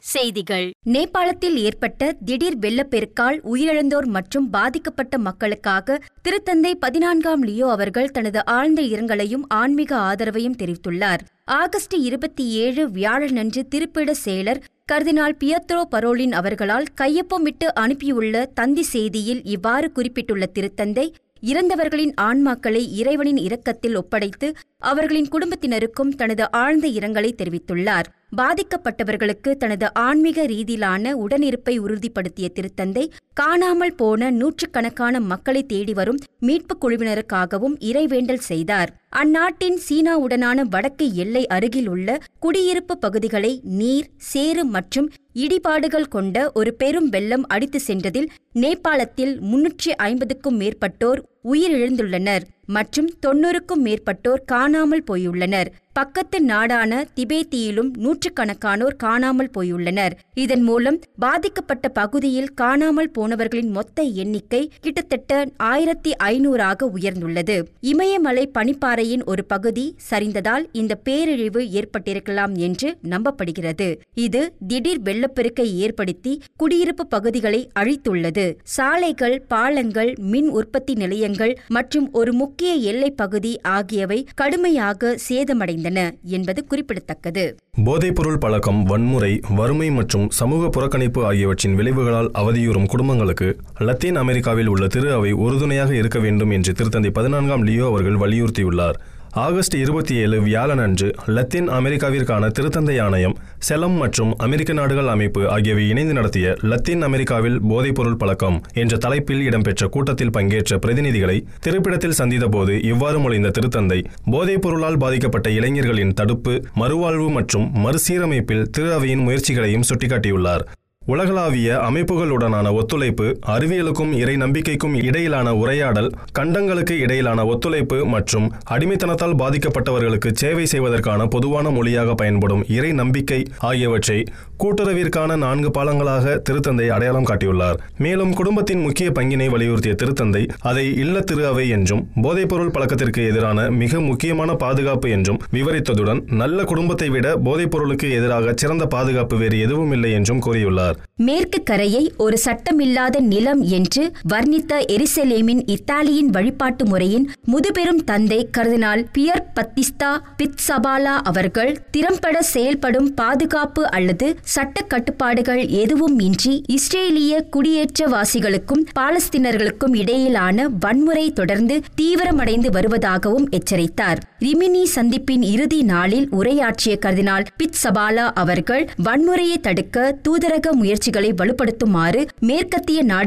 செய்திகள் நேபாளத்தில் ஏற்பட்ட திடீர் வெள்ளப்பெருக்கால் உயிரிழந்தோர் மற்றும் பாதிக்கப்பட்ட மக்களுக்காக திருத்தந்தை பதினான்காம் லியோ அவர்கள் தனது ஆழ்ந்த இரங்கலையும் ஆன்மீக ஆதரவையும் தெரிவித்துள்ளார் ஆகஸ்ட் இருபத்தி ஏழு வியாழனன்று திருப்பிட செயலர் கர்தினால் பியத்ரோ பரோலின் அவர்களால் கையொப்பமிட்டு அனுப்பியுள்ள தந்தி செய்தியில் இவ்வாறு குறிப்பிட்டுள்ள திருத்தந்தை இறந்தவர்களின் ஆன்மாக்களை இறைவனின் இரக்கத்தில் ஒப்படைத்து அவர்களின் குடும்பத்தினருக்கும் தனது ஆழ்ந்த இரங்கலை தெரிவித்துள்ளார் பாதிக்கப்பட்டவர்களுக்கு தனது ஆன்மீக ரீதியிலான உடனிருப்பை உறுதிப்படுத்திய திருத்தந்தை காணாமல் போன நூற்றுக்கணக்கான மக்களை தேடி வரும் மீட்புக் குழுவினருக்காகவும் இறைவேண்டல் செய்தார் அந்நாட்டின் சீனாவுடனான வடக்கு எல்லை அருகில் உள்ள குடியிருப்பு பகுதிகளை நீர் சேறு மற்றும் இடிபாடுகள் கொண்ட ஒரு பெரும் வெள்ளம் அடித்து சென்றதில் நேபாளத்தில் முன்னூற்றி ஐம்பதுக்கும் மேற்பட்டோர் உயிரிழந்துள்ளனர் மற்றும் தொன்னூறுக்கும் மேற்பட்டோர் காணாமல் போயுள்ளனர் பக்கத்து நாடான திபேத்தியிலும் நூற்றுக்கணக்கானோர் காணாமல் போயுள்ளனர் இதன் மூலம் பாதிக்கப்பட்ட பகுதியில் காணாமல் போனவர்களின் மொத்த எண்ணிக்கை கிட்டத்தட்ட ஆயிரத்தி ஐநூறாக உயர்ந்துள்ளது இமயமலை பனிப்பாறையின் ஒரு பகுதி சரிந்ததால் இந்த பேரழிவு ஏற்பட்டிருக்கலாம் என்று நம்பப்படுகிறது இது திடீர் வெள்ளப்பெருக்கை ஏற்படுத்தி குடியிருப்பு பகுதிகளை அழித்துள்ளது சாலைகள் பாலங்கள் மின் உற்பத்தி நிலையங்கள் மற்றும் ஒரு முக்கிய எல்லைப் பகுதி ஆகியவை கடுமையாக சேதமடைந்தன என்பது குறிப்பிடத்தக்கது போதைப்பொருள் பழக்கம் வன்முறை வறுமை மற்றும் சமூக புறக்கணிப்பு ஆகியவற்றின் விளைவுகளால் அவதியுறும் குடும்பங்களுக்கு லத்தீன் அமெரிக்காவில் உள்ள திரு அவை உறுதுணையாக இருக்க வேண்டும் என்று திருத்தந்தை பதினான்காம் லியோ அவர்கள் வலியுறுத்தியுள்ளார் ஆகஸ்ட் இருபத்தி ஏழு வியாழனன்று லத்தீன் அமெரிக்காவிற்கான திருத்தந்தை ஆணையம் செலம் மற்றும் அமெரிக்க நாடுகள் அமைப்பு ஆகியவை இணைந்து நடத்திய லத்தீன் அமெரிக்காவில் போதைப்பொருள் பழக்கம் என்ற தலைப்பில் இடம்பெற்ற கூட்டத்தில் பங்கேற்ற பிரதிநிதிகளை திருப்பிடத்தில் சந்தித்தபோது இவ்வாறு மொழிந்த திருத்தந்தை போதைப்பொருளால் பாதிக்கப்பட்ட இளைஞர்களின் தடுப்பு மறுவாழ்வு மற்றும் மறுசீரமைப்பில் திரு அவையின் முயற்சிகளையும் சுட்டிக்காட்டியுள்ளார் உலகளாவிய அமைப்புகளுடனான ஒத்துழைப்பு அறிவியலுக்கும் இறை நம்பிக்கைக்கும் இடையிலான உரையாடல் கண்டங்களுக்கு இடையிலான ஒத்துழைப்பு மற்றும் அடிமைத்தனத்தால் பாதிக்கப்பட்டவர்களுக்கு சேவை செய்வதற்கான பொதுவான மொழியாக பயன்படும் இறை நம்பிக்கை ஆகியவற்றை கூட்டுறவிற்கான நான்கு பாலங்களாக திருத்தந்தை அடையாளம் காட்டியுள்ளார் மேலும் குடும்பத்தின் முக்கிய பங்கினை வலியுறுத்திய திருத்தந்தை அதை இல்ல திரு அவை என்றும் போதைப்பொருள் பழக்கத்திற்கு எதிரான மிக முக்கியமான பாதுகாப்பு என்றும் விவரித்ததுடன் நல்ல குடும்பத்தை விட போதைப்பொருளுக்கு எதிராக சிறந்த பாதுகாப்பு வேறு எதுவும் இல்லை என்றும் கூறியுள்ளார் மேற்கு கரையை ஒரு சட்டமில்லாத நிலம் என்று வர்ணித்த எரிசலேமின் இத்தாலியின் வழிபாட்டு முறையின் முதுபெரும் தந்தை கர்தினால் பியர் பத்திஸ்தா பிட்சபாலா அவர்கள் திறம்பட செயல்படும் பாதுகாப்பு அல்லது சட்ட கட்டுப்பாடுகள் எதுவும் இன்றி இஸ்ரேலிய குடியேற்றவாசிகளுக்கும் பாலஸ்தீனர்களுக்கும் இடையிலான வன்முறை தொடர்ந்து தீவிரமடைந்து வருவதாகவும் எச்சரித்தார் ரிமினி சந்திப்பின் இறுதி நாளில் உரையாற்றிய கர்தினால் பிட்சபாலா அவர்கள் வன்முறையை தடுக்க தூதரக முயற்சிகளை வலுப்படுத்துமாறு மேற்கத்திய நாடுகள்